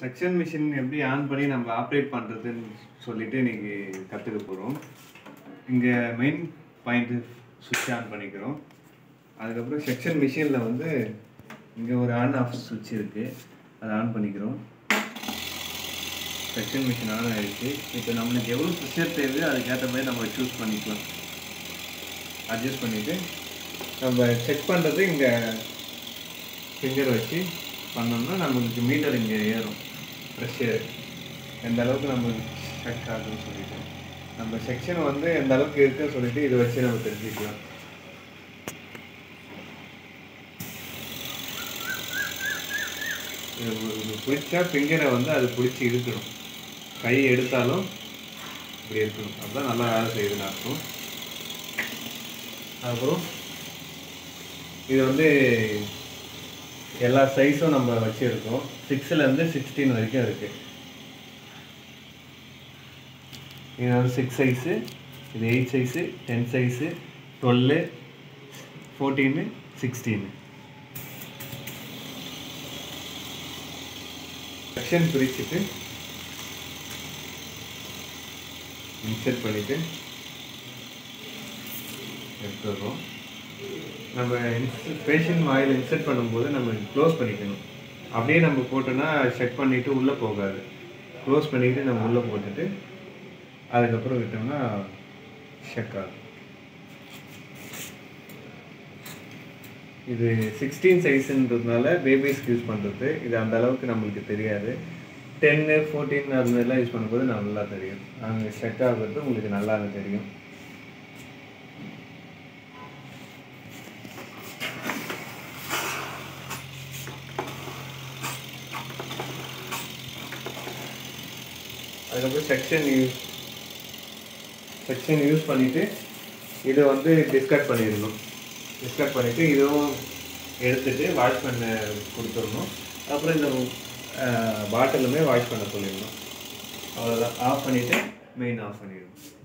section machine எப்படி on பண்ணி நம்ம ஆப்ரேட் பண்ணுறதுன்னு சொல்லிட்டு இன்னைக்கு கற்றுக்க போகிறோம் இங்கே மெயின் பாயிண்ட் சுவிட்ச் ஆன் பண்ணிக்கிறோம் அதுக்கப்புறம் செக்ஷன் மிஷினில் வந்து இங்கே ஒரு ஆன் ஆஃப் சுவிட்ச் இருக்குது அதை ஆன் பண்ணிக்கிறோம் செக்ஷன் மிஷின் ஆன் ஆகிடுச்சு இப்போ நம்மளுக்கு எவ்வளோ ப்ரெஷர் தேவையோ அதுக்கேற்ற மாதிரி நம்ம சூஸ் பண்ணிக்கலாம் அட்ஜஸ்ட் பண்ணிவிட்டு நம்ம செக் பண்ணுறது இங்கே ஃபிங்கர் வச்சு பண்ணோம்னா நம்மளுக்கு மீட்டர் இங்கே ஏறும் ப்ரெஷர் எந்த அளவுக்கு நம்ம செக் ஆகுதுன்னு சொல்லிட்டு நம்ம செக்ஷன் வந்து எந்த அளவுக்கு இருக்குன்னு சொல்லிட்டு இதை வச்சு நம்ம தெரிஞ்சுக்கலாம் இது இது பிடிச்சா ஃபிங்கரை வந்து அது பிடிச்சி இழுக்கணும் கை எடுத்தாலும் இப்படி இருக்கணும் அதுதான் நல்லா வேலை செய்யுதுன்னு அர்த்தம் அப்புறம் இது வந்து எல்லா சைஸும் நம்ம வச்சுருக்கோம் சிக்ஸ்லேருந்து சிக்ஸ்டீன் வரைக்கும் இருக்குது இது வந்து சிக்ஸ் சைஸு இது eight size ten size twelve fourteen sixteen section பிரிச்சுட்டு இன்செர்ட் பண்ணிவிட்டு எடுத்துடுறோம் நம்ம பேஷண்ட் ஆயில் இன்செர்ட் பண்ணும்போது நம்ம க்ளோஸ் பண்ணிக்கணும் அப்படியே நம்ம போட்டோன்னா செக் பண்ணிவிட்டு உள்ளே போகாது க்ளோஸ் பண்ணிவிட்டு நம்ம உள்ளே போட்டுட்டு அதுக்கப்புறம் விட்டோம்னா செக் ஆகும் இது சிக்ஸ்டீன் சைஸுன்றதுனால பேபிஸ்க்கு யூஸ் பண்ணுறது இது அந்த அளவுக்கு நம்மளுக்கு தெரியாது டென்னு ஃபோர்டீன் அது மாதிரிலாம் யூஸ் பண்ணும்போது நல்லா தெரியும் அங்கே செக் ஆகுறது உங்களுக்கு நல்லா தெரியும் அதுக்கப்புறம் செக்ஷன் யூஸ் செக்ஷன் யூஸ் பண்ணிவிட்டு இதை வந்து டிஸ்கட் பண்ணிடணும் டிஸ்கட் பண்ணிவிட்டு இதுவும் எடுத்துட்டு வாஷ் பண்ண கொடுத்துடணும் அப்புறம் இந்த பாட்டிலுமே வாஷ் பண்ண சொல்லிடணும் அவ்வளோதான் ஆஃப் பண்ணிவிட்டு மெயின் ஆஃப் பண்ணிடணும்